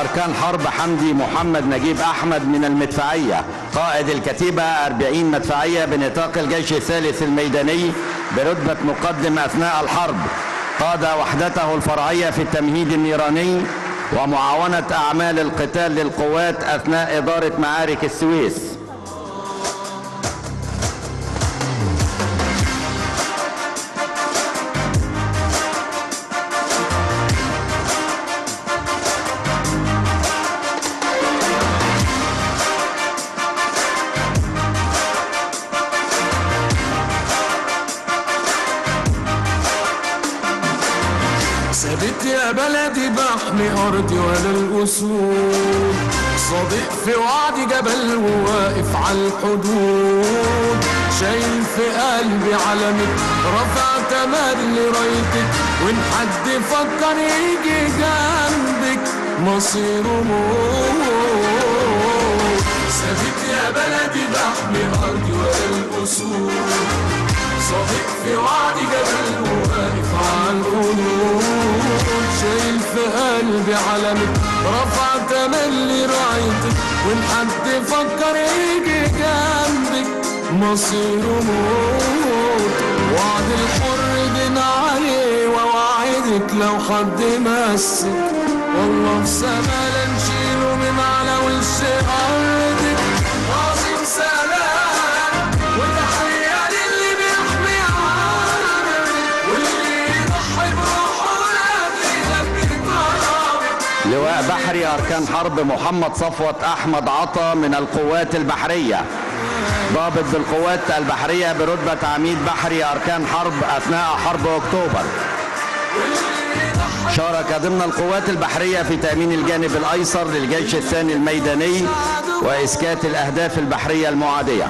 أركان حرب حمدي محمد نجيب أحمد من المدفعية قائد الكتيبة 40 مدفعية بنطاق الجيش الثالث الميداني برتبة مقدم أثناء الحرب قاد وحدته الفرعية في التمهيد النيراني ومعاونة أعمال القتال للقوات أثناء إدارة معارك السويس ثابت يا بلدي بحمي أرضي ولا الأسود صادق في وعدي جبل وواقف على الحدود شايل في قلبي علمك رفع تملي رايتك وإن حد فكر يجي جنبك مصيره موت ثابت يا بلدي بحمي أرضي ولا الأسود صادق في وعدي جبل وواقف على القلوب شايل في قلبي علمك رفع تملي رايتك وان حد فكر يجي جنبك مصيره موت وعد الحر دين عليه ووعدك لو حد مسك والله في سما لا نشيله من على وش ارضك عظيم سلام وتحية للي بيحمي عرضك واللي يضحي بروحه لاجل يلبي طلبك لواء بحري أركان حرب محمد صفوت أحمد عطا من القوات البحرية ضابط بالقوات البحرية برتبة عميد بحري أركان حرب أثناء حرب أكتوبر شارك ضمن القوات البحرية في تأمين الجانب الأيسر للجيش الثاني الميداني وإسكات الأهداف البحرية المعادية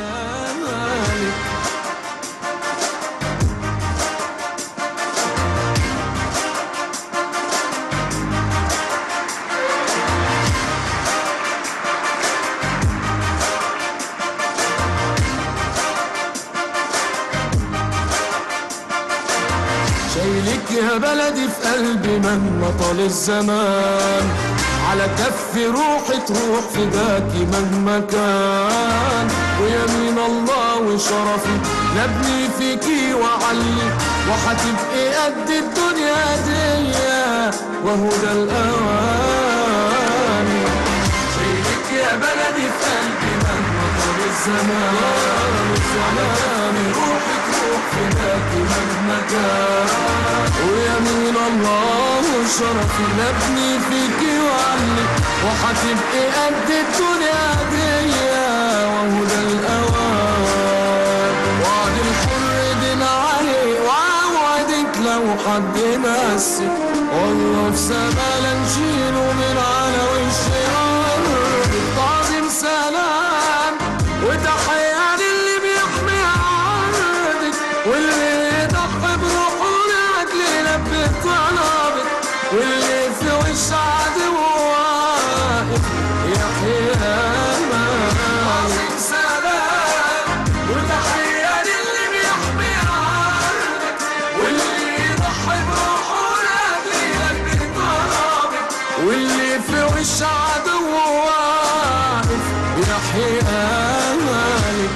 شايلك يا بلدي في قلبي مهما طال الزمان على كف روحي تروح فداكي مهما كان ويمين الله وشرفي نبني فيكي وعلي وحتبقي قد الدنيا دي وهو ده الاوان شايلك يا بلدي في قلبي مهما طال الزمان وسلامي روحي تروح فداكي مهما كان ويمين الله وشرفي نبني فيكي وعلي وحتبقي قد الدنيا دي وهو ده الاوان وعد الحر دين عليه وعوعدك لو حد مسك والله في سما لا نشيله من على وش الارض تعظيم سلام وتحية للي بيحمي عرضك واللي يضحي بروحه لاجل يلبي طلبك واللي في وش عدو واقف يحيي امالك سلام وتحية للي بيحمي عرضك واللي يضحي بروحه لاجل يلبي طلبك واللي في وش عدو واقف يحيي امالك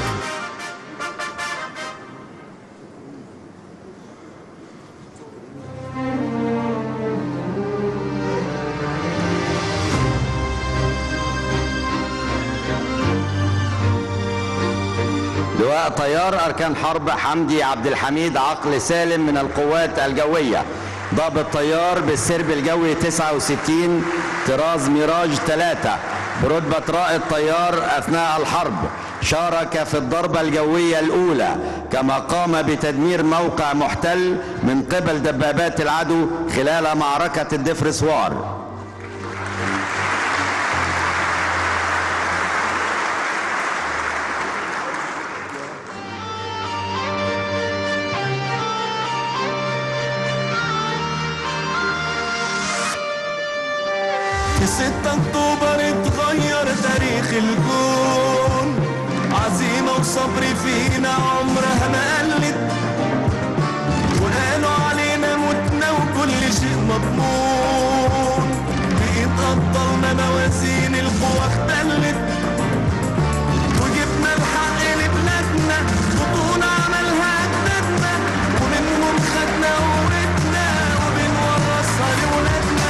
لواء طيار أركان حرب حمدي عبد الحميد عقل سالم من القوات الجوية ضابط طيار بالسرب الجوي 69 طراز ميراج 3 برتبة رائد طيار أثناء الحرب شارك في الضربة الجوية الأولى كما قام بتدمير موقع محتل من قبل دبابات العدو خلال معركة الدفرسوار في 6 اكتوبر اتغير تاريخ الكون عزيمة وصبر فينا عمرها ما قلت وقالوا علينا متنا وكل شيء مضمون بقيت أبطالنا القوى اختلت وجبنا الحق لبلادنا بطون عملها أجدادنا ومنهم خدنا قوتنا وبنورثها لولادنا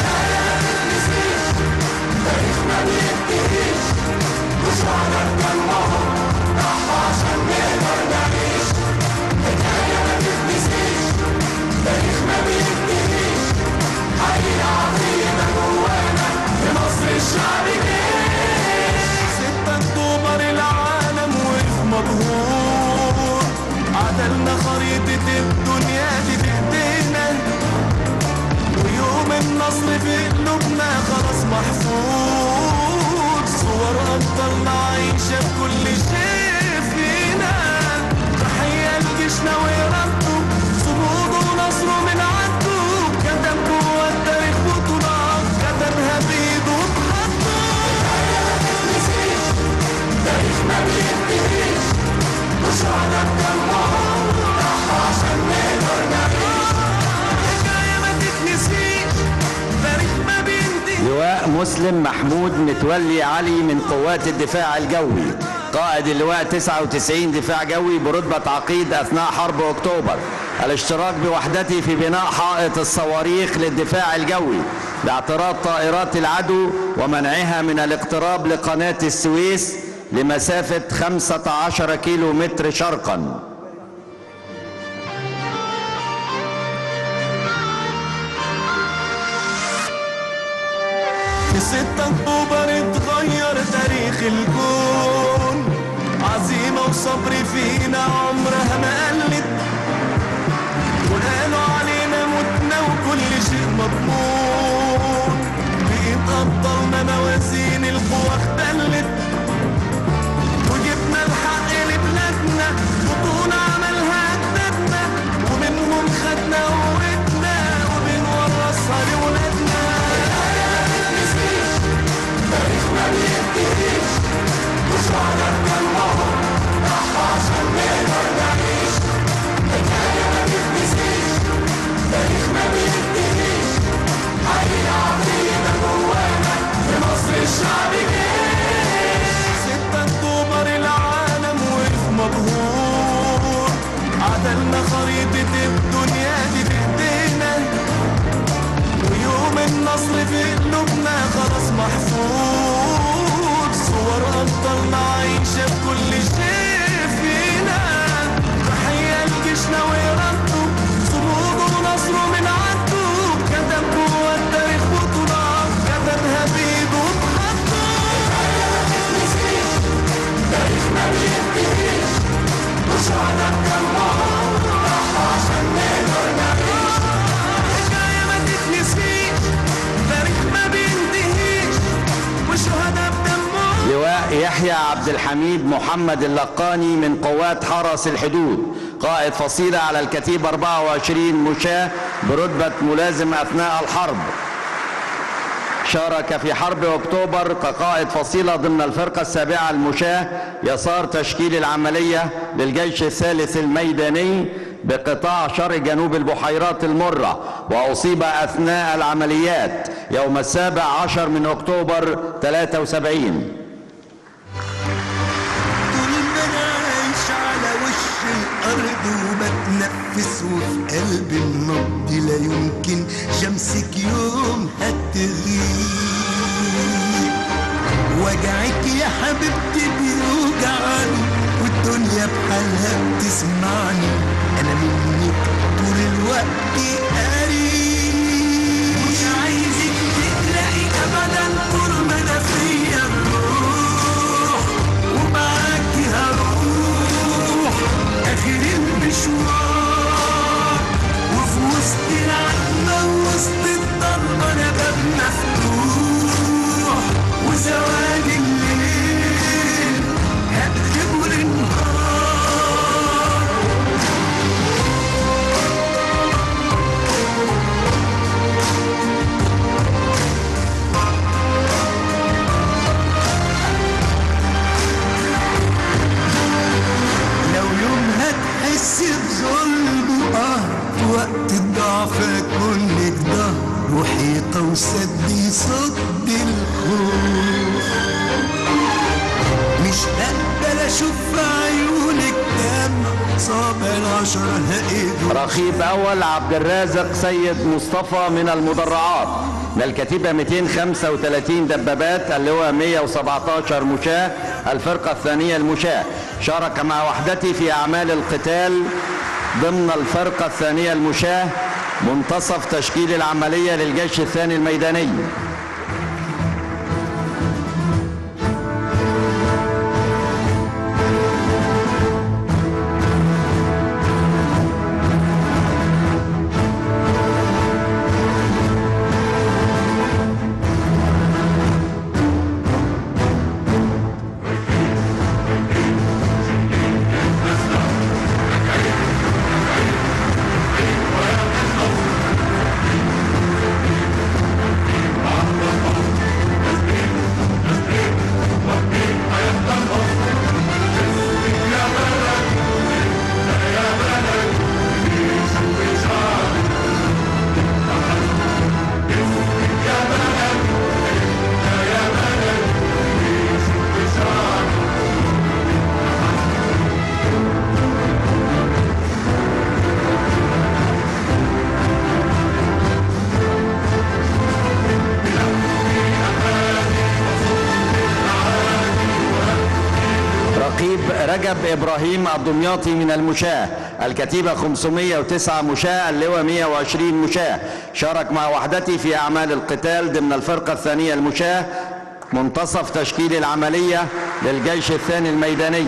ستة اكتوبر العالم وقف مبهور عدلنا خريطة الدنيا دي بايدينا ويوم النصر في قلوبنا خلاص محفوظ صور أبطالنا عايشة بكل شيء فينا تحية لجيشنا وإرادته صموده ونصره من عنده كتب جوه التاريخ بطولات كتبها بإيده بخطه حكاية ما تتنسيش تاريخ ما بينتهيش لواء مسلم محمود متولي علي من قوات الدفاع الجوي قائد اللواء 99 دفاع جوي برتبة عقيد أثناء حرب أكتوبر الاشتراك بوحدتي في بناء حائط الصواريخ للدفاع الجوي لاعتراض طائرات العدو ومنعها من الاقتراب لقناة السويس لمسافة 15 كيلو متر شرقاً في 6 اكتوبر اتغير تاريخ الكون عزيمة وصبر فينا عمرها ما قلت وقالوا علينا متنا وكل شيء مضمون بقيت أبطالنا موازين القوى اختلت وجبنا الحق لبلادنا بطون عملها أجدادنا ومنهم خدنا قوتنا وبنورثها لولادنا ستة اكتوبر العالم وقف مبهور عدلنا خريطة الدنيا دي بايدينا ويوم النصر في قلوبنا خلاص محفوظ صور أبطالنا عايشة بكل شيء فينا تحية لجيشنا وإرادته صموده ونصره من عنده كتب جوه التاريخ بطولات كتبها بإيده بخطه حكاية ما تتنسيش تاريخ ما بينتهيش وشهداء بدمهم لواء يحيى عبد الحميد محمد اللقاني من قوات حرس الحدود قائد فصيلة على الكتيبة 24 مشاة برتبة ملازم أثناء الحرب شارك في حرب أكتوبر كقائد فصيلة ضمن الفرقة السابعة المشاة يسار تشكيل العملية للجيش الثالث الميداني بقطاع شرق جنوب البحيرات المرة وأصيب أثناء العمليات يوم السابع عشر من أكتوبر 73 طول ما انا عايش على وش الارض وبتنفس وفي قلبي النبض لا يمكن شمسك يوم هتغيب وجعك يا حبيبتي بيوجعني والدنيا بحالها بتسمعني انا منك طول الوقت قريب مش عايزك تقلقي ابدا طول ما انا فيا الروح ومعاكي هروح اخر المشوار وفي وسط العتمة وسط الضلمة انا باب مفتوح وزواج الليل هقلبه للنهار لو يوم هتحس بظلم اه في وقت الضعف اكون لك ظهر وحيطه وسد يصد الخوف اشوف في عيونك دمع صابع العشرة هقيده رقيب أول عبد الرازق سيد مصطفى من المدرعات من الكتيبة 235 دبابات اللواء 117 مشاة الفرقة الثانية المشاة شارك مع وحدتي في أعمال القتال ضمن الفرقة الثانية المشاة منتصف تشكيل العملية للجيش الثاني الميداني رقيب رجب إبراهيم الدمياطي من المشاة الكتيبة 509 مشاة اللواء 120 مشاة شارك مع وحدتي في أعمال القتال ضمن الفرقة الثانية المشاة منتصف تشكيل العملية للجيش الثاني الميداني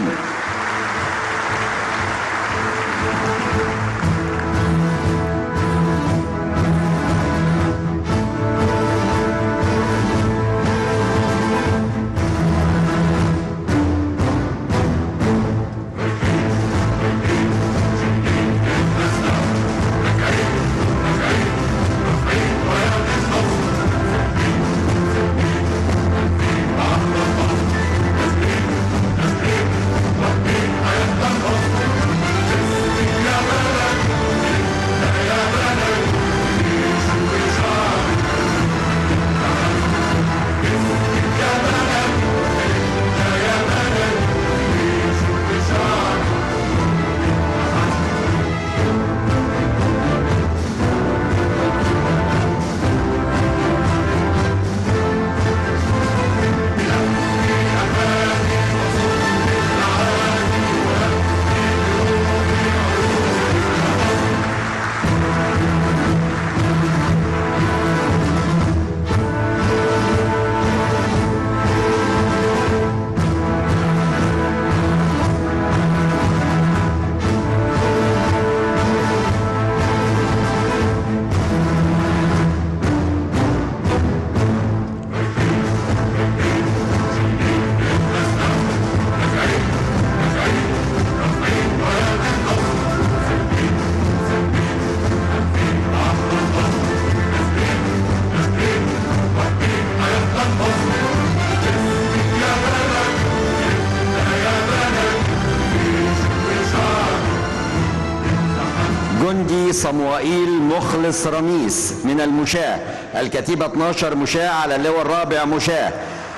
جندي صموئيل مخلص رميس من المشاة الكتيبة 12 مشاة على اللواء الرابع مشاة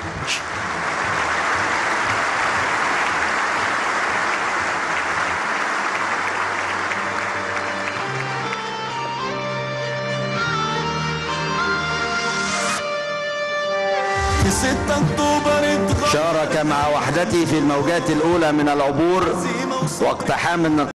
في 6 اكتوبر اتغير شارك مع وحدتي في الموجات الأولى من العبور واقتحام النقاط